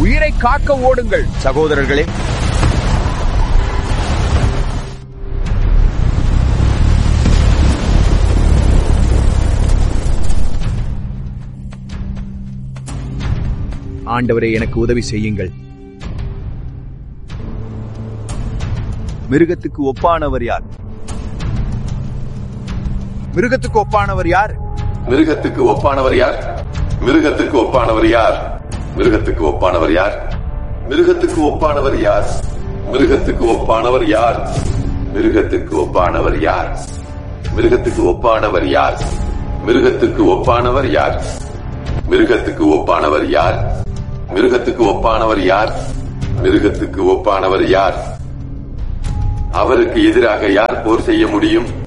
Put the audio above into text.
உயிரை காக்க ஓடுங்கள் சகோதரர்களே ஆண்டவரே எனக்கு உதவி செய்யுங்கள் மிருகத்துக்கு ஒப்பானவர் யார் மிருகத்துக்கு ஒப்பானவர் யார் மிருகத்துக்கு ஒப்பானவர் யார் மிருகத்துக்கு ஒப்பானவர் யார் மிருகத்துக்கு ஒப்பானவர் யார் மிருகத்துக்கு ஒப்பானவர் யார் மிருகத்துக்கு ஒப்பானவர் யார் மிருகத்துக்கு ஒப்பானவர் யார் மிருகத்துக்கு ஒப்பானவர் யார் மிருகத்துக்கு ஒப்பானவர் யார் மிருகத்துக்கு ஒப்பானவர் யார் மிருகத்துக்கு ஒப்பானவர் யார் மிருகத்துக்கு ஒப்பானவர் யார் அவருக்கு எதிராக யார் போர் செய்ய முடியும்